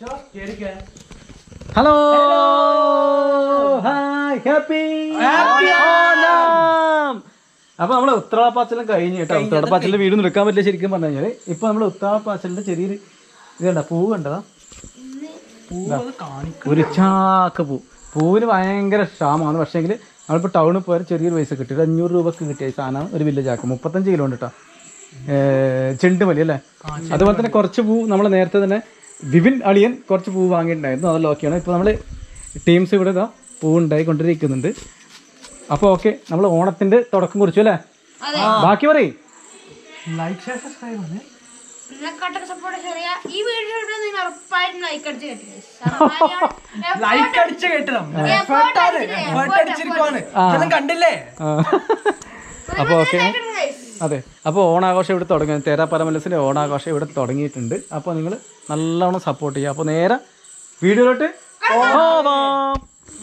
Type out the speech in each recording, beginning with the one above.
Hello hi happy Onam അപ്പൊ നമ്മളെ ഉത്രാളപ്പാച്ചലും കഴിഞ്ഞു കേട്ടോ ഉത്രാളപ്പാച്ചലിന്റെ വീട് എടുക്കാൻ പറ്റില്ല ശരിക്കും പറഞ്ഞു കഴിഞ്ഞാല് ഇപ്പൊ നമ്മളെ ഉത്രാളപ്പാച്ചലിന്റെ ചെറിയൊരു ഇത് കണ്ട പൂവ് കണ്ടതാ ഒരു ചാക്ക് പൂ പൂവിന് ഭയങ്കര ക്ഷാമമാണ് പക്ഷേങ്കിൽ നമ്മളിപ്പോൾ ടൗണിൽ പോയാൽ ചെറിയൊരു പൈസ കിട്ടി ഒരു അഞ്ഞൂറ് രൂപക്ക് കിട്ടിയ ഈ സാധനം ഒരു വലിയ ചാക്ക് മുപ്പത്തഞ്ച് കിലോ ഉണ്ട് കേട്ടോ ചെണ്ടുമല്ലി അല്ലേ അതുപോലെ തന്നെ കുറച്ച് പൂ നമ്മൾ നേരത്തെ തന്നെ വിപിൻ അളിയൻ കുറച്ച് പൂ വാങ്ങിയിട്ടുണ്ടായിരുന്നു അതെല്ലാം ഓക്കെയാണ് ഇപ്പോൾ നമ്മൾ ടീംസ് ഇവിടെ ഇതാ പൂ ഉണ്ടായി കൊണ്ടിരിക്കുന്നുണ്ട് അപ്പോൾ ഓക്കെ നമ്മൾ ഓണത്തിന്റെ തുടക്കം കുറിച്ചു അല്ലേ ബാക്കി പറയും നിന്നെക്കാട്ടൊക്കെ സപ്പോർട്ട് ചെറിയ ഈ വീഡിയോ നിങ്ങൾ ഉറപ്പായിട്ടും ലൈക്ക് അടിച്ച് ലൈക്ക് അടിച്ച് കേട്ടണം എഫേർട്ട് അടിച്ചിരിക്കുവാണ് ഇതൊന്നും കണ്ടില്ലേ അപ്പോൾ ഓക്കെ അതെ അപ്പോൾ ഓണാഘോഷം ഇവിടെ തുടങ്ങി തേരാപ്പര മലസിൻ്റെ ഓണാഘോഷം ഇവിടെ തുടങ്ങിയിട്ടുണ്ട് അപ്പോൾ നിങ്ങൾ നല്ലോണം സപ്പോർട്ട് ചെയ്യുക അപ്പോൾ നേരെ വീഡിയോയിലോട്ട് പോവാം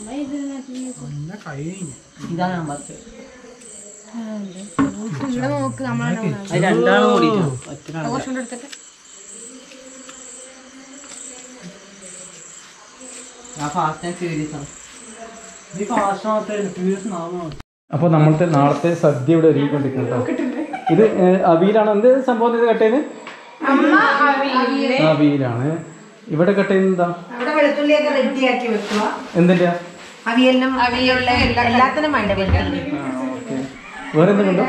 ഇവിടെ നോക്ക് നമ്മളെ രണ്ടാളും കൂടിയിട്ട് എടുത്തിട്ട് ഞാൻ ഫാസ്റ്റ് ആൻഡ് സീരിയസ് ആണ് അപ്പോൾ നമ്മളത്തെ നാളത്തെ സദ്യ ഇവിടെ ഒരുങ്ങിക്കൊണ്ടിരിക്കുന്നുണ്ടോ ഇത് ഏഹ്, അവിയലാണ് എന്ത് സംഭവം ഇത് കട്ടേന് അവിയലാണ് ഇവിടെ കട്ടേന് എന്താ ഇവിടെ വെളുത്തുള്ളിയൊക്കെ റെഡിയാക്കി വെക്കുക എന്തിൻ്റെയാ അവിയലിനും അവിയലുള്ള എല്ലാത്തിനും വേണ്ട വെളുത്തുള്ളി വേറെ എന്തെങ്കിലും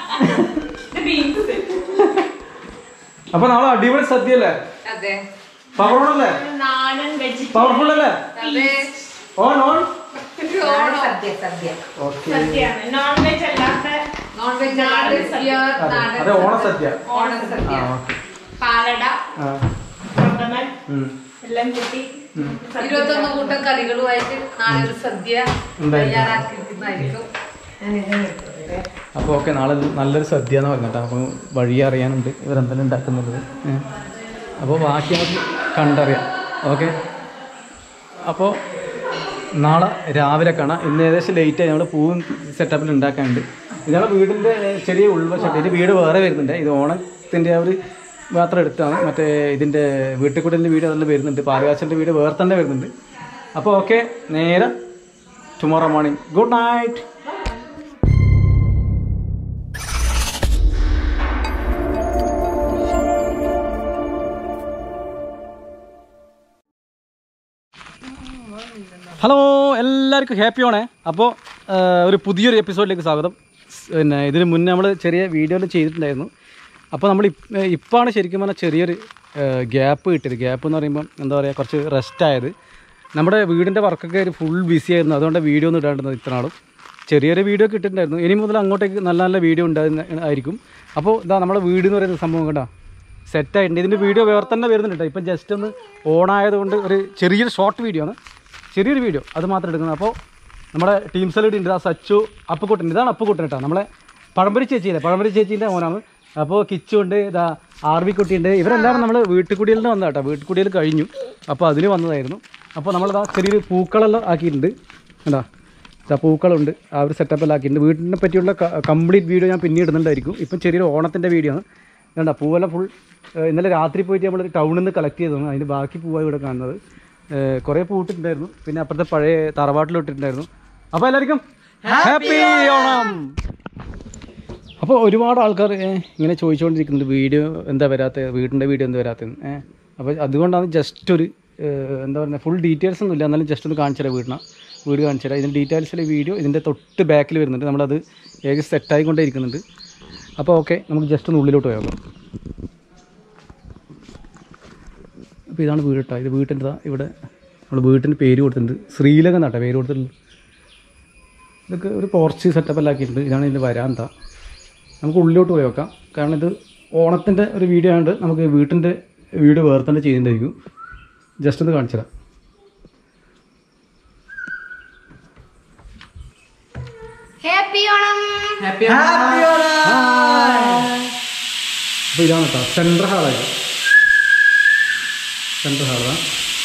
അപ്പൊ നാളെ അടിപൊളി സദ്യ അല്ലേ അതെ പവർഫുൾ അല്ലേ പവർഫുൾ അല്ലേ ഓൺ ഓൺ സദ്യ സദ്യ ഓക്കെ നോൺ വെജ് അതെ ഓണസദ്യ ഓണസദ്യ ആ ഓക്കെ പാലട ആ ഉം. എല്ലാം കൂട്ടി ഉം. ഇരുപത്തൊന്ന് കൂട്ടം കറികളുമായിട്ട് നാളെ ഒരു സദ്യ ഉണ്ടായിരിക്കും. തയ്യാറാക്കിയിരിക്കുന്നതായിരിക്കും അപ്പോൾ ഓക്കെ നാളെ നല്ലൊരു സദ്യ എന്ന് പറഞ്ഞിട്ട് അപ്പോൾ വഴി അറിയാനുണ്ട് ഇവരെന്തെല്ലാം ഉണ്ടാക്കുന്നുള്ളത് അപ്പോൾ ബാക്കി നമുക്ക് കണ്ടറിയാം ഓക്കെ അപ്പോൾ നാളെ രാവിലെ കാണാം ഇന്ന് ഏകദേശം ലേറ്റായി നമ്മൾ പൂവും സെറ്റപ്പിൽ ഉണ്ടാക്കാനുണ്ട് ഇത് ഞങ്ങളുടെ വീടിൻ്റെ ചെറിയ ഉൾവശത്ത് ഇത് വീട് വേറെ വരുന്നുണ്ട് ഇത് ഓണത്തിൻ്റെ ആ ഒരു മാത്രം എടുത്താണ് മറ്റേ ഇതിൻ്റെ വീട്ടിൽ കൂടെ വീട് അതെല്ലാം വരുന്നുണ്ട് പാലുകാച്ചൻ്റെ വീട് വേറെ തന്നെ വരുന്നുണ്ട് അപ്പോൾ ഓക്കെ നേരെ tomorrow morning good night hello എല്ലാവർക്കും ഹാപ്പി ഓണേ അപ്പോൾ ഒരു പുതിയൊരു എപ്പിസോഡിലേക്ക് സ്വാഗതം സ് പിന്നെ ഇതിന് മുന്നേ നമ്മൾ ചെറിയ വീഡിയോയിൽ ചെയ്തിട്ടുണ്ടായിരുന്നു അപ്പോൾ നമ്മൾ ഇപ്പോഴാണ് ശരിക്കും പറഞ്ഞാൽ ചെറിയൊരു ഗ്യാപ്പ് കിട്ടിയത് ഗ്യാപ്പ് എന്ന് പറയുമ്പോൾ എന്താ പറയുക കുറച്ച് റെസ്റ്റ് ആയത് നമ്മുടെ വീടിൻ്റെ വർക്കൊക്കെ ഒരു ഫുൾ ബിസി ആയിരുന്നു അതുകൊണ്ട് വീഡിയോ ഒന്നും ഇടാണ്ടുന്നത് ഇത്ര നാളും ചെറിയൊരു വീഡിയോ കിട്ടിയിട്ടുണ്ടായിരുന്നു ഇനി മുതൽ അങ്ങോട്ടേക്ക് നല്ല നല്ല വീഡിയോ ഉണ്ടാകുന്ന ആയിരിക്കും അപ്പോൾ ഇതാ നമ്മുടെ വീട് എന്ന് പറയുന്ന സംഭവം കണ്ടോ സെറ്റായിട്ടുണ്ട് ഇതിൻ്റെ വീഡിയോ വേറെ തന്നെ വരുന്നുണ്ട് കേട്ടോ ഇപ്പം ജസ്റ്റ് ഒന്ന് ഓണായതുകൊണ്ട് ഒരു ചെറിയൊരു ഷോർട്ട് വീഡിയോ ആണ് ചെറിയൊരു വീഡിയോ അത് മാത്രം എടുക്കുന്നത് അപ്പോൾ നമ്മുടെ ടീം സെലക്ട് ഉണ്ട് ആ സച്ചു അപ്പുക്കുട്ടൻ ഇതാണ് അപ്പുക്കുട്ടൻ കേട്ടോ നമ്മളെ പഴംപരി ചേച്ചിയില്ലേ പഴംപരി ചേച്ചീൻ്റെ മോനാണ് അപ്പോൾ കിച്ചു ഉണ്ട് ഇതാ ആർ വി കുട്ടിയുണ്ട് ഇവരെല്ലാവരും നമ്മൾ വീട്ടുകുടിയിൽ നിന്ന് വന്ന കേട്ടോ വീട്ടുകുടിയിൽ കഴിഞ്ഞു അപ്പോൾ അതിന് വന്നതായിരുന്നു അപ്പോൾ നമ്മളിതാ ചെറിയൊരു പൂക്കളെല്ലാം ആക്കിയിട്ടുണ്ട് എന്താ ഇതാ പൂക്കളുണ്ട് ആ ഒരു സെറ്റപ്പെല്ലാം ആക്കിയിട്ടുണ്ട് വീടിനെ പറ്റിയുള്ള കംപ്ലീറ്റ് വീഡിയോ ഞാൻ പിന്നീട് ഇടുന്നുണ്ടായിരിക്കും ഇപ്പം ചെറിയൊരു ഓണത്തിൻ്റെ വീഡിയോ ആണ് വേണ്ട പൂവെല്ലാം ഫുൾ ഇന്നലെ രാത്രി പോയിട്ട് നമ്മൾ ടൗണിൽ നിന്ന് കളക്ട് ചെയ്തതാണ് അതിൻ്റെ ബാക്കി പൂവാണ് ഇവിടെ കാണുന്നത് ഏഹ് കുറേ പൂട്ടിട്ടുണ്ടായിരുന്നു പിന്നെ അപ്പുറത്തെ പഴയ തറവാട്ടിലിട്ടിട്ടുണ്ടായിരുന്നു അപ്പോൾ എല്ലാവർക്കും ഹാപ്പി ഓണം അപ്പോൾ ഒരുപാട് ആൾക്കാർ ഏഹ്, ഇങ്ങനെ ചോദിച്ചുകൊണ്ടിരിക്കുന്നുണ്ട് വീഡിയോ എന്താ വരാത്ത വീടിൻ്റെ വീഡിയോ എന്താ വരാത്തത് ഏഹ് അപ്പോൾ അതുകൊണ്ടാണ് ജസ്റ്റ് ഒരു ഏഹ്, എന്താ പറയുക ഫുൾ ഡീറ്റെയിൽസ് ഒന്നും ഇല്ല എന്നാലും ജസ്റ്റ് ഒന്ന് കാണിച്ചു തരാം വീടിനെ വീട് കാണിച്ചു തരാം ഇതിൻ്റെ ഡീറ്റെയിൽസിലെ വീഡിയോ ഇതിൻ്റെ തൊട്ട് ബാക്കിൽ വരുന്നുണ്ട് നമ്മളത് ഏകദേശം സെറ്റായിക്കൊണ്ടേ ഇരിക്കുന്നുണ്ട് അപ്പോൾ ഓക്കെ നമുക്ക് ജസ്റ്റ് ഒന്ന് ഉള്ളിലോട്ട് പോയാലോ അപ്പോൾ ഇതാണ് വീട് കേട്ടോ ഇത് വീട്ടിൻ്റെ ഇവിടെ നമ്മൾ വീട്ടിൻ്റെ പേര് കൊടുത്തിട്ടുണ്ട് ശ്രീലകം എന്നാട്ടോ പേര് കൊടുത്തിട്ടുണ്ട് ഇതൊക്കെ ഒരു പോർച്ച് സെറ്റപ്പ് എല്ലാം ആക്കിയിട്ടുണ്ട് ഇതാണ് ഇതിൻ്റെ വരാന്ത നമുക്ക് ഉള്ളിലോട്ട് പോയി നോക്കാം കാരണം ഇത് ഓണത്തിൻ്റെ ഒരു വീഡിയോ ആയതുകൊണ്ട് നമുക്ക് വീട്ടിൻ്റെ വീഡിയോ വേറെ തന്നെ ചെയ്യുന്നുണ്ടായിരിക്കും ജസ്റ്റ് ഒന്ന് കാണിച്ചു തരാം ഹാപ്പി ഓണം അപ്പോൾ ഇതാണ് കേട്ടോ സെൻട്രൽ ഹാളാണ് സെൻട്രൽ ഹാളാണ്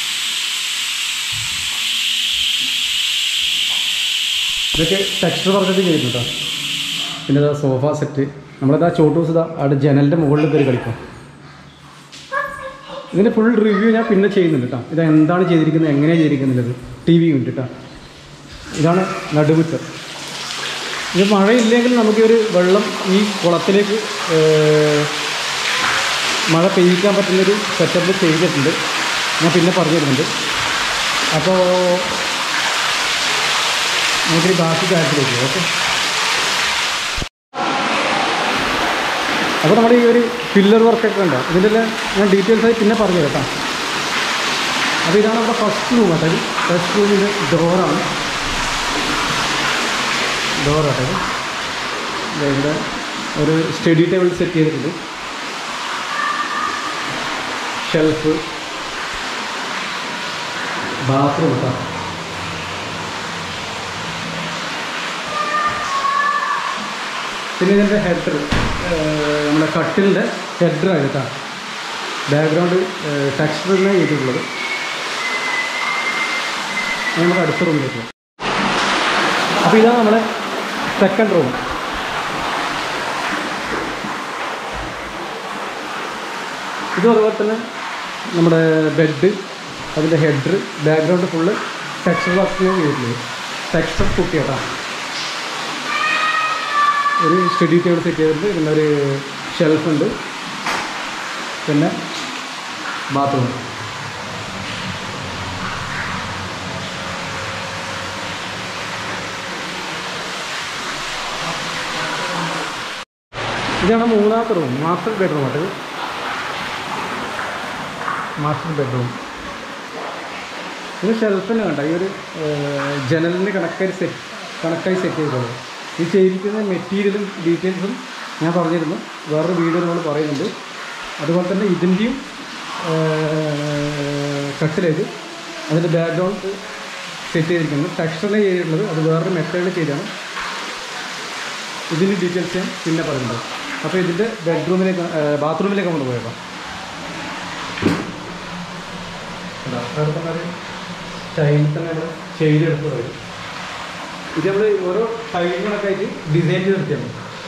ഇതൊക്കെ ടെക്സ്റ്റർ വർക്കൊക്കെ ചെയ്തിട്ടുണ്ട് കേട്ടോ പിന്നെ ഇതാ സോഫ സെറ്റ് നമ്മളിതാ ചോട്ടൂസ് ഇതാ അവിടെ ജനലിൻ്റെ മുകളിൽ കയറി കളിക്കും ഇതിൻ്റെ ഫുൾ റിവ്യൂ ഞാൻ പിന്നെ ചെയ്യുന്നുണ്ട് കേട്ടോ ഇത് എന്താണ് ചെയ്തിരിക്കുന്നത് എങ്ങനെയാണ് ചെയ്തിരിക്കുന്നത് ടി വി ഉണ്ട് കേട്ടോ ഇതാണ് നടുമുറ്റം ഇത് മഴയില്ലെങ്കിൽ നമുക്ക് ഒരു വെള്ളം ഈ കുളത്തിലേക്ക് ഏഹ്, മഴ പെയ്യിക്കാൻ പറ്റുന്നൊരു സെറ്റപ്പ് ചെയ്തിട്ടുണ്ട് ഞാൻ പിന്നെ പറഞ്ഞു തരുന്നുണ്ട് അപ്പോൾ നമുക്കിനി ബാക്കി കാര്യത്തിലേക്ക് ഓക്കെ അപ്പോൾ നമ്മുടെ ഈ ഒരു പില്ലർ വർക്കൊക്കെ ഉണ്ട് ഇതിൻ്റെ എല്ലാം ഞാൻ ഡീറ്റെയിൽസ് ആയി പിന്നെ പറഞ്ഞു കേട്ടോ അപ്പോൾ ഇതാണ് നമ്മുടെ ഫസ്റ്റ് റൂം കേട്ടോ ഫസ്റ്റ് റൂമിൻ്റെ ഡോറാണ് ഡോറാട്ടോ ഇത് ദേ ഇവിടെ ഒരു സ്റ്റഡി ടേബിൾ സെറ്റ് ചെയ്തിട്ടുണ്ട് ഷെൽഫ് ബാത്റൂം കേട്ടോ പിന്നെ ഇതിൻ്റെ ഹെഡർ നമ്മുടെ കട്ടിലിൻ്റെ ഹെഡറാണ് കേട്ടോ ബാക്ക്ഗ്രൗണ്ട് ടെക്സ്റ്ററിലാണ് ചെയ്തിട്ടുള്ളത് ഇനി നമുക്ക് അടുത്ത റൂമിലേക്ക് പോകാം അപ്പോൾ ഇതാണ് നമ്മുടെ സെക്കൻഡ് റൂം ഇതും അതുപോലെ തന്നെ നമ്മുടെ ബെഡ് അതിൻ്റെ ഹെഡർ ബാക്ക്ഗ്രൗണ്ട് ഫുള്ള് ടെക്സ്റ്റർ വർക്കിന് ചെയ്തിട്ടുള്ളത് ടെക്സ്റ്റർ കുട്ടി കേട്ടോ ഒരു സ്റ്റഡി ടേബിൾ സെറ്റ് ചെയ്തിട്ടുണ്ട് പിന്നെ ഒരു ഷെൽഫ് ഉണ്ട് പിന്നെ ബാത്റൂം ഇതാണ് മൂന്നാമത്തെ റൂം മാസ്റ്റർ ബെഡ്റൂം ആട്ടത് മാസ്റ്റർ ബെഡ്റൂം ഇത് ഷെൽഫിന് കണ്ട ഈ ഒരു ഏഹ്, ജനലിന് കണക്കായി സെറ്റ് കണക്കായി സെറ്റ് ചെയ്തത് ഈ ചെയ്തിരിക്കുന്ന മെറ്റീരിയലും ഡീറ്റെയിൽസും ഞാൻ പറഞ്ഞിരുന്നു വേറൊരു വീഡിയോ നമ്മൾ പറയുന്നുണ്ട് അതുപോലെ തന്നെ ഇതിൻ്റെയും കട്ടിലേക്ക് അതിൻ്റെ ബാക്ക്ഗ്രൗണ്ട് സെറ്റ് ചെയ്തിരിക്കുന്നത് ടെക്സ്റ്ററിൽ ചെയ്തിട്ടുള്ളത് അത് വേറൊരു മെത്തേഡിൽ ചെയ്താണ് ഇതിൻ്റെ ഡീറ്റെയിൽസ് ഞാൻ പിന്നെ പറയുന്നത് അപ്പോൾ ഇതിൻ്റെ ബെഡ്റൂമിലേക്ക് ബാത്റൂമിലേക്ക് നമ്മൾ പോയേക്കാം ടൈമിൽ തന്നെ നമ്മൾ ചെയ്തെടുത്ത് വരും ഇത് നമ്മൾ ഓരോ ടൈമുകളൊക്കെ ആയിട്ട് ഡിസൈൻ ചെയ്ത് നിർത്തിയാണ്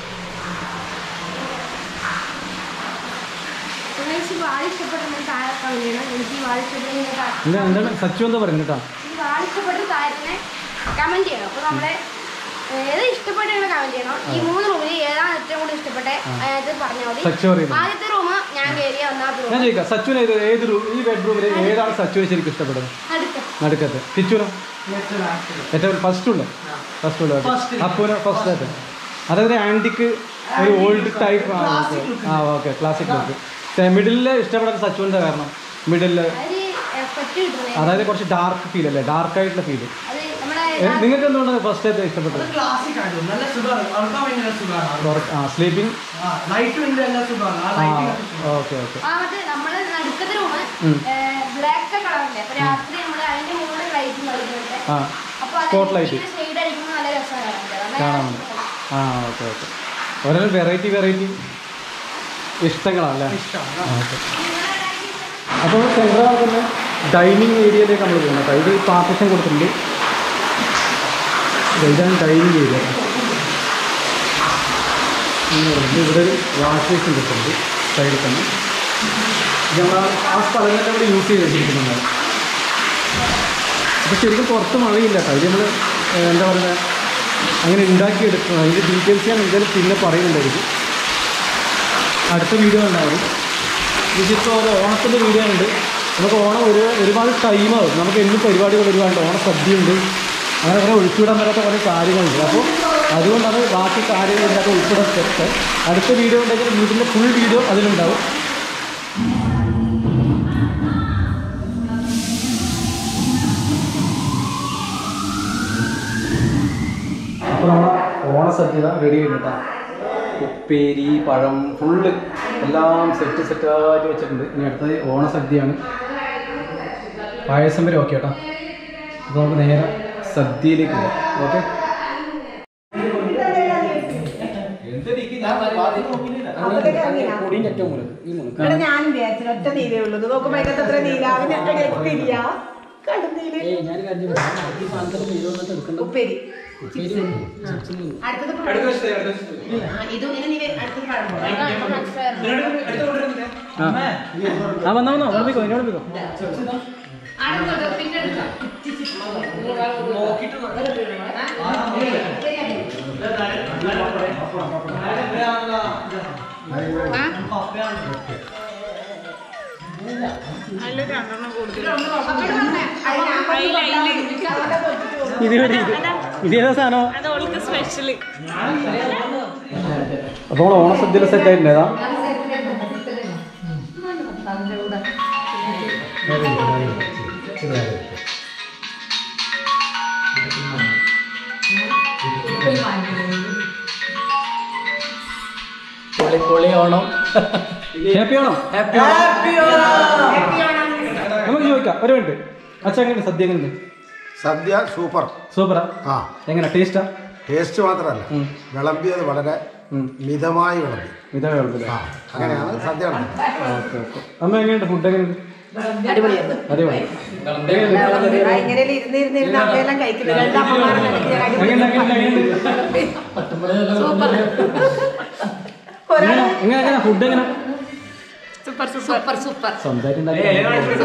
നിങ്ങൾക്ക് ഈ വാൾ ഇഷ്ടപ്പെട്ടെങ്കിൽ താഴെ കമന്റ് ചെയ്യണം എനിക്ക് ഈ വാൾ ഇഷ്ടപ്പെട്ടെങ്കിൽ താഴെ- എന്താ എന്താണ് സച്ചു എന്താ പറയുന്നത് കേട്ടോ ഈ വാൾ ഇഷ്ടപ്പെട്ട താഴെ തന്നെ കമന്റ് ചെയ്യണം അപ്പോൾ നമ്മളെ ഏത് ഇഷ്ടപ്പെട്ട കമന്റ് ചെയ്യണം ഈ മൂന്ന് റൂമിൽ ഏതാണ് ഏറ്റവും കൂടുതൽ ഇഷ്ടപ്പെട്ട അതിനകത്ത് പറഞ്ഞാൽ മതി സച്ചു പറയുന്നത് ആദ്യത്തെ റൂം ഞാൻ കയറിയ ഒന്നാമത്തെ ഞാൻ റൂം ചോദിക്കാം സച്ചുവിന് ഏത് ഏത് റൂം ഈ ബെഡ്റൂമിൽ ഏതാണ് സച്ചുവിന് ശരിക്കും ഇഷ്ടപ്പെടുന്നത് അടുത്ത നടുക്കത്ത് കിച്ചുനോ ഏറ്റവും ഫസ്റ്റ് ഉണ്ട് ഫസ്റ്റ് ഉണ്ട് അപ്പൂനോ ഫസ്റ്റ് ആയിട്ട് അതായത് ആൻറ്റിക്ക് ഒരു ഓൾഡ് ടൈപ്പ് ആ ഓക്കെ ആ ഓക്കെ ക്ലാസിക് ലുക്ക് മിഡിലിൽ ഇഷ്ടപ്പെടാത്ത സച്ചുവിൻ്റെ കാരണം മിഡിലിൽ അതിന് എഫക്റ്റ് കിട്ടുന്നത് അതായത് കുറച്ച് ഡാർക്ക് ഫീൽ അല്ലേ ഡാർക്ക് ആയിട്ടുള്ള ഫീൽ അത് നമ്മുടെ നിങ്ങൾക്ക് എന്തുകൊണ്ടാണ് ഫസ്റ്റ് ആയിട്ട് ഇഷ്ടപ്പെട്ടത് ക്ലാസിക് ആയിട്ട് നല്ല സുഖമാണ് ഉറക്കാൻ ഭയങ്കര സുഖമാണ് ആ സ്ലീപ്പിംഗ് ലൈറ്റ് ഉണ്ട് നല്ല സുഖമാണ് ആ ആ ലൈറ്റ് ഓക്കെ ഓക്കെ ആ മറ്റേ നമ്മള് നടുക്കത്തെ റൂം ഉം. ബ്ലാക്ക് കളറില്ലേ അപ്പൊ രാത്രി നമ്മള് അതിന്റെ മുകളിൽ ലൈറ്റ് നൽകുന്നുണ്ട് ആ അപ്പൊ Spot light. ഷെയ്ഡ് അടിക്കുമ്പോൾ നല്ല രസമാണ് കാണാൻ. കാണാൻ അതാണ് വേണ്ടി. ആ ഓക്കെ ഓക്കെ ഓരോ വെറൈറ്റി വെറൈറ്റി ഇഷ്ടങ്ങളല്ലേ ഇഷ്ടമാണ് ഓക്കെ അപ്പോൾ സെൻട്രൽ തന്നെ ഡൈനിങ് ഏരിയയിലേക്ക് നമ്മൾ പോകുന്നത് കേട്ടോ ഇത് പാർട്ടിഷൻ കൊടുത്തിട്ടുണ്ട് ദേ ഇതാണ് ഡൈനിങ് ഏരിയ ഇവിടെ ഒരു വാഷ് ബേസിൻ കിട്ടുന്നുണ്ട് സൈഡിൽ തന്നെ ഇത് നമ്മൾ ആ- ആ സ്ഥലം തന്നെ നമ്മൾ യൂസ് ചെയ്ത് വെച്ചിരിക്കുന്നുണ്ട് അപ്പോൾ ശരിക്കും പുറത്ത് മഴയില്ല കേട്ടോ ഇത് നമ്മൾ എന്താ പറയുക അങ്ങനെ ഉണ്ടാക്കിയെടുക്കണം അതിൻ്റെ ഡീറ്റെയിൽസ് ഞാൻ എന്തായാലും പിന്നെ പറയുന്നുണ്ടായിരിക്കും അടുത്ത വീഡിയോ ഉണ്ടാവും ഇതിപ്പോൾ ഒരു ഓണത്തിൻ്റെ വീഡിയോ ഉണ്ട് നമുക്ക് ഓണം ഒരു ഒരുപാട് ടൈമാവും നമുക്ക് എന്നും പരിപാടികൾ ഒരുപാട് ഓണസദ്യയുണ്ട് അങ്ങനെ കുറേ ഒഴിച്ചുവിടാൻ പറ്റാത്ത കുറേ കാര്യങ്ങളുണ്ട് അപ്പോൾ അതുകൊണ്ടാണ് ബാക്കി കാര്യങ്ങൾ ഇതിനകത്ത് ഉൾപ്പെടാത്തത് അടുത്ത വീഡിയോ ഉണ്ടെങ്കിൽ വീട്ടിൻ്റെ ഫുൾ വീഡിയോ അതിലുണ്ടാവും അപ്പോൾ നമ്മൾ ഓണസദ്യ റെഡി ചെയ്തിട്ടാ ഉപ്പേരി പഴം ഫുള്ള് എല്ലാം സെറ്റ് സെറ്റായിട്ട് വെച്ചിട്ടുണ്ട് ഇനി അടുത്തത് ഓണസദ്യയാണ് പായസം വരെ ഓക്കെ കേട്ടോ അപ്പോൾ നമുക്ക് നേരെ സദ്യയിലേക്ക് പോകാം ഓക്കെ പൊടിൻ്റെ ഏറ്റവും മുകളിൽ ഈ മുകളിൽ ഇവിടെ ഞാനും വിചാരിച്ചു ഒറ്റ നീലേ ഉള്ളൂ ഇത് നോക്കുമ്പോ അതിനകത്ത് അത്ര നീല അവനൊക്കെ എത്തില്ല ഏയ് ഞാൻ കാര്യം പറയാം. ഈ സാധനത്തിന് ഇത് വന്നിട്ട് എടുക്കണ്ട. ഉപ്പേരി ഉപ്പേരി ഉണ്ട്. ചിപ്സിന് ഉണ്ട്. അടുത്തത് ആ, ഇതും ഇങ്ങനെ നീ അടുത്തത് പഴം പോകാം ആ ആ വന്നോ വന്നോ വിളിപ്പിക്കോ എന്നോട് വിളിപ്പിക്കോ ഇത് ഇവിടെ ഇത് ഇത് ഏതാ സാധനം അപ്പൊ നമ്മൾ ഓണസദ്യയിൽ സെറ്റ് ആയിട്ടുണ്ട് ഏതാ പൊളി പൊളി ഓണം ഹാപ്പി ഓണം ഹാപ്പി നമുക്ക് ചോദിക്കാം ഒരു മിനിറ്റ് അച്ഛൻ എങ്ങനെയുണ്ട് സദ്യ എങ്ങനെയുണ്ട് സദ്യ സൂപ്പർ സൂപ്പറാ ആ എങ്ങനെ ടേസ്റ്റാ ടേസ്റ്റ് മാത്രമല്ല വിളമ്പിയത് വളരെ മിതമായി വിളമ്പി ഇതാ കുഴപ്പമില്ല ആ അങ്ങനെയാണ് സദ്യ നടത്തുന്നത് ഓക്കെ ഓക്കെ അമ്മ എങ്ങനെയുണ്ട് ഫുഡ് എങ്ങനെയുണ്ട് അടിപൊളിയായിരുന്നു അടിപൊളി ആ, ഇങ്ങനെ ഇരുന്ന് ഇരുന്ന് ഇരുന്ന് അമ്മയെല്ലാം കഴിക്കുന്നത് രണ്ട് അമ്മമാരെ എങ്ങനെയുണ്ട് എങ്ങനെയുണ്ട് എങ്ങനെയുണ്ട് സൂപ്പർ എങ്ങനെ എങ്ങനെ എങ്ങനെ ഫുഡ് എങ്ങനെ സൂപ്പർ സൂപ്പർ സൂപ്പർ സ്വന്തമായിട്ട്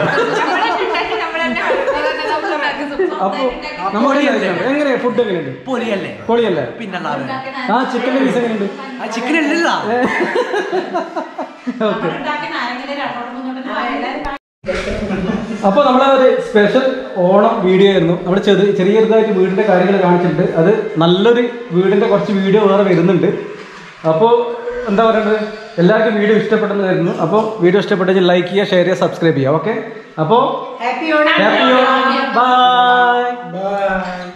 അപ്പൊ നമ്മുടെ എങ്ങനെയാ ഫുഡ് എങ്ങനെയുണ്ട് പൊളിയല്ലേ പൊളിയല്ലേ പിന്നല്ലാതെ ആ ചിക്കൻ്റെ പീസ് എങ്ങനെയുണ്ട് ആ ചിക്കൻ ഇല്ലല്ലോ ഓക്കെ അപ്പോൾ നമ്മളെ ഒരു സ്പെഷ്യൽ ഓണം വീഡിയോ ആയിരുന്നു നമ്മുടെ ചെറിയ ചെറിയ ചെറുതായിട്ട് വീടിന്റെ കാര്യങ്ങൾ കാണിച്ചിട്ടുണ്ട് അത് നല്ലൊരു വീടിന്റെ കുറച്ച് വീഡിയോ വേറെ വരുന്നുണ്ട് അപ്പോൾ എന്താ പറയേണ്ടത് എല്ലാവർക്കും വീഡിയോ ഇഷ്ടപ്പെട്ടെന്ന് വരുന്നു അപ്പോൾ വീഡിയോ ഇഷ്ടപ്പെട്ടെങ്കിൽ ലൈക്ക് ചെയ്യുക ഷെയർ ചെയ്യുക സബ്സ്ക്രൈബ് ചെയ്യുക ഓക്കെ അപ്പോൾ happy Onam happy Onam bye by